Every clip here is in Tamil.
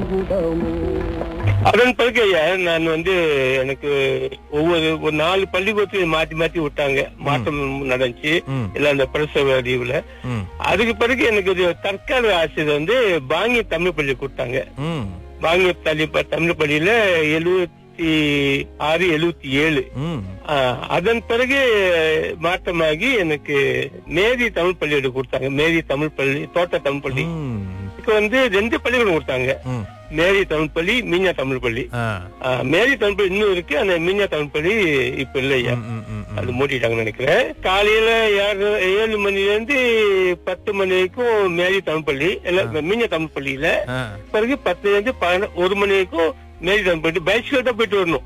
அற்புதமோ அதன் பிறகு ஐயா நான் வந்து எனக்கு ஒவ்வொரு ஒரு நாலு பள்ளிக்கூடத்தையும் மாத்தி மாத்தி விட்டாங்க மாற்றம் நடந்துச்சு ம். இல்ல அந்த பிரசவ அறிவுல ம் அதுக்கு பிறகு எனக்கு ஒரு தற்கால ஆசிரியர் வந்து பாங்கிய தமிழ் பள்ளி கொடுத்தாங்க ம் பாங்கிய பள்ளி தமிழ் பள்ளியில எழுபத்தி ஆறு எழுபத்தி ஏழு ம் ஆஹ், அதன் பிறகு மாற்றமாகி எனக்கு மேரி தமிழ் பள்ளியோட கொடுத்தாங்க மேரி தமிழ் பள்ளி தோட்ட தமிழ் பள்ளி ம். இதுக்கு வந்து ரெண்டு பள்ளிகளும் கொடுத்தாங்க ம். மேரி தமிழ் பள்ளி மீனா தமிழ் பள்ளி ஆ. ஆஹ், மேரி தமிழ் பள்ளி இன்னும் இருக்கு அந்த மீனா தமிழ் பள்ளி இப்ப இல்லையா ம், ம், ம், ம். அது மூடிட்டாங்கன்னு நினைக்கிறேன் காலையில ஏழு ஏழு மணில இருந்து பத்து மணி வரைக்கும் மேரி தமிழ் பள்ளி இல்ல மீன தமிழ் பள்ளியில ஆ. பிறகு பத்துல இருந்து பதினொ- ஒரு மணி வரைக்கும் மேரி தமிழ் பள்ளி பைஸ்கிள் தான் போயிட்டு வரணும்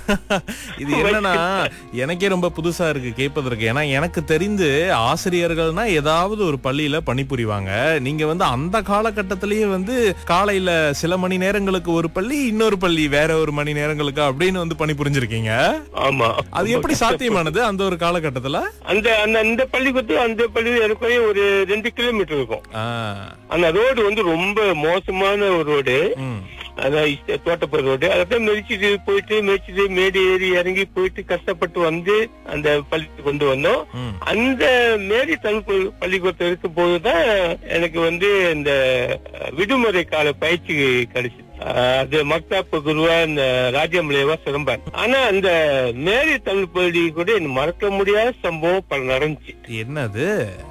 இது என்னன்னா எனக்கே ரொம்ப புதுசா இருக்கு கேட்பதற்கு ஏன்னா எனக்கு தெரிந்து ஆசிரியர்கள்னா ஏதாவது ஒரு பள்ளியில பணிபுரிவாங்க நீங்க வந்து அந்த காலகட்டத்திலேயே வந்து காலையில சில மணி நேரங்களுக்கு ஒரு பள்ளி இன்னொரு பள்ளி வேற ஒரு மணி நேரங்களுக்கு அப்படின்னு வந்து பணிபுரிஞ்சிருக்கீங்க ஆமா அது எப்படி சாத்தியமானது அந்த ஒரு காலகட்டத்துல அந்த அந்த அந்த பள்ளிக்கூடத்து அந்த பள்ளி எனக்கு ஒரு ரெண்டு கிலோமீட்டர் இருக்கும் ஆ. அந்த ரோடு வந்து ரொம்ப மோசமான ஒரு ரோடு ம். அதான் இஷ்ட- தோட்டப்புற ரோடு அதான் மெதிச்சுட்டு போயிட்டு மெதிச்சுட்டு மேடு ஏறி இறங்கி போயிட்டு கஷ்டப்பட்டு வந்து அந்த பள்ளிக்கு கொண்டு வந்தோம் ம். அந்த மேரி தமிழ் பள்ளி- பள்ளிக்கூடத்தில் இருக்கும் போதுதான் எனக்கு வந்து இந்த அஹ், விடுமுறை கால பயிற்சி கிடைச்சு அது மக்தாப்பு குருவா இந்த ராஜ்யமலையவா சிறம்பார் ஆனா அந்த மேரி தமிழ் பள்ளி கூட எனக்கு மறக்க முடியாத சம்பவம் பல நடந்துச்சு என்னது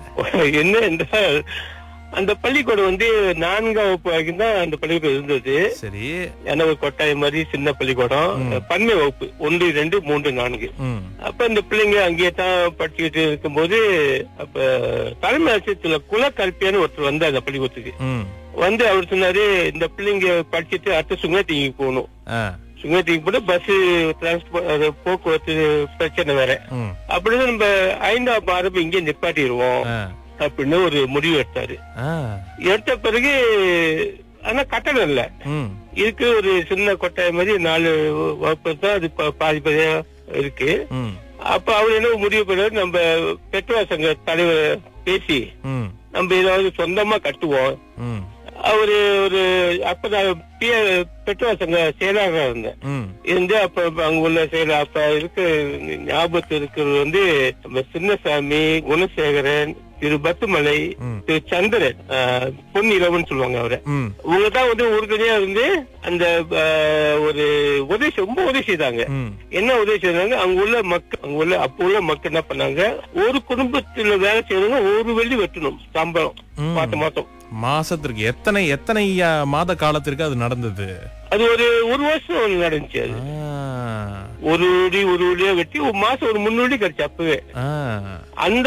என்ன என்றால் அந்த பள்ளிக்கூடம் வந்து நான்காம் வகுப்பு வரைக்கும் தான் அந்த பள்ளிக்கூடம் இருந்தது சரி ஏன்னா ஒரு கொட்டாய் மாதிரி சின்ன பள்ளிக்கூடம் பன்மை வகுப்பு ஒன்று ரெண்டு மூன்று நான்கு ம். அப்ப இந்த பிள்ளைங்க அங்கேயே தான் படிச்சுக்கிட்டு இருக்கும்போது அப்ப தலைமை ஆசிரியத்துல குலக்கல்பியான்னு ஒருத்தர் வந்தார் அந்த பள்ளிக்கூடத்துக்கு ம். வந்து அவர் சொன்னாரு இந்த பிள்ளைங்க படிச்சுட்டு அடுத்த சுங்கத்திக்கு போகணும் ஆ. சுங்கத்திக்கு போட்டு பஸ் டிரான்ஸ்போர்ட் போக்குவரத்து பிரச்சனை வேற ம். அப்படின்னு நம்ம ஐந்தாம் ஆரம்பம் இங்கே நிப்பாட்டிடுவோம் ஆ. அப்படின்னு ஒரு முடிவு எடுத்தாரு ஆ. எடுத்த பிறகு ஆனா கட்டணம் இல்ல ம். இருக்கு ஒரு சின்ன கொட்டாய் மாதிரி நாலு வகுப்பு தான் அது பா- பாதி பாதியா இருக்கு ம். அப்ப அவர் என்ன முடிவு பண்ணாரு நம்ம பெட்ரோல் சங்க தலைவர் பேசி ம். நம்ம ஏதாவது சொந்தமா கட்டுவோம் ம். அவரு ஒரு அப்ப நான் பி- பெட்ரோல் சங்க செயலாளராக இருந்தேன் ம். இருந்து அப்ப அங்க உள்ள செயலர் அப்ப இருக்க ஞாபகத்தில் இருக்கிறது வந்து நம்ம சின்னசாமி குணசேகரன் திரு பத்துமலை ம். திரு சந்திரன் ஆஹ், பொன் இளவன் சொல்லுவாங்க அவரை ம். இவங்க தான் வந்து உறுதுணையா இருந்து அந்த ஆஹ், ஒரு உதவி செய்- ரொம்ப உதவி செய்தாங்க ம். என்ன உதவி செய்தாங்க அங்க உள்ள மக்கள் அங்க உள்ள அப்ப உள்ள மக்கள் என்ன பண்ணாங்க ஒரு குடும்பத்துல வேலை செய்யறவங்க ஒரு வெள்ளி வெட்டணும் சம்பளம் ம். மாசம் மாசம் மாசத்திற்கு எத்தனை எத்தனை ஆ, மாத காலத்திற்கு அது நடந்தது அது ஒரு ஒரு வருஷம் நடந்துச்சு அது ஆ. ஒரு வெடி ஒரு வெடியா வெட்டி ஒரு மாசம் ஒரு முன்னூறு கிடைச்சு அப்பவே ஆ. அந்த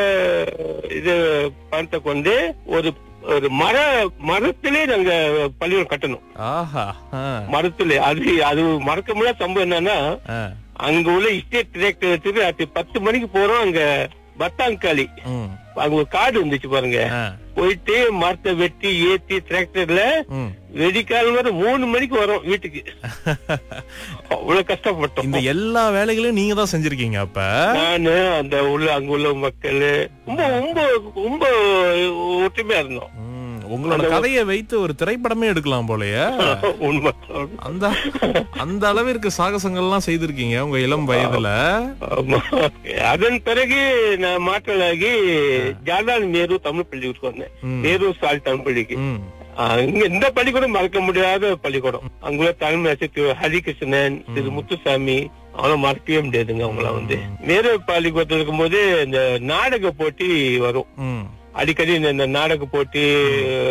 இது பணத்தை கொண்டு ஒரு ஒரு மர மரத்திலே நாங்க பள்ளிக்கூடம் கட்டணும் ஆஹா ஆ. மரத்திலே அது அது மறக்க முடியாத சம்பவம் என்னன்னா ஆ. அங்க உள்ள இஸ்டேட் டிரெக்டர் எடுத்துட்டு அது பத்து மணிக்கு போறோம் அங்க பத்தாங்காளி ம். அங்க ஒரு காடு வந்துச்சு பாருங்க ஆ. போயிட்டு மரத்தை வெட்டி ஏத்தி டிராக்டர்ல ம். வெடிக்காலம் வரை மூணு மணிக்கு வரோம் வீட்டுக்கு அவ்வளவு கஷ்டப்பட்டோம் இந்த எல்லா வேலைகளையும் நீங்க தான் செஞ்சிருக்கீங்க அப்ப நானு அந்த உள்ள அங்க உள்ள மக்கள் ரொம்ப ரொம்ப ரொம்ப ஒற்றுமையா இருந்தோம் ம். உங்களோட கதையை வைத்து ஒரு திரைப்படமே எடுக்கலாம் போலயே உண்மை அந்த அந்த அளவிற்கு சாகசங்கள்லாம் செய்திருக்கீங்க உங்க இளம் வயதுல ஆமா. அதன் பிறகு நான் மாற்றலாகி ஜாலான் நேரு தமிழ் பள்ளிக்கூடத்துக்கு வந்தேன் ம். நேரு சால் தமிழ் பள்ளிக்கு ம். ஆஹ் இங்க இந்த பள்ளிக்கூடம் மறக்க முடியாத பள்ளிக்கூடம் அங்குள்ள தலைமை ஆசிரியர் திரு ஹரிகிருஷ்ணன் திரு முத்துசாமி அவங்கள மறக்கவே முடியாதுங்க அவங்கள வந்து நேரு பள்ளிக்கூடத்தில் இருக்கும்போது இந்த நாடக போட்டி வரும் ம். அடிக்கடி இந்த இந்த நாடக போட்டி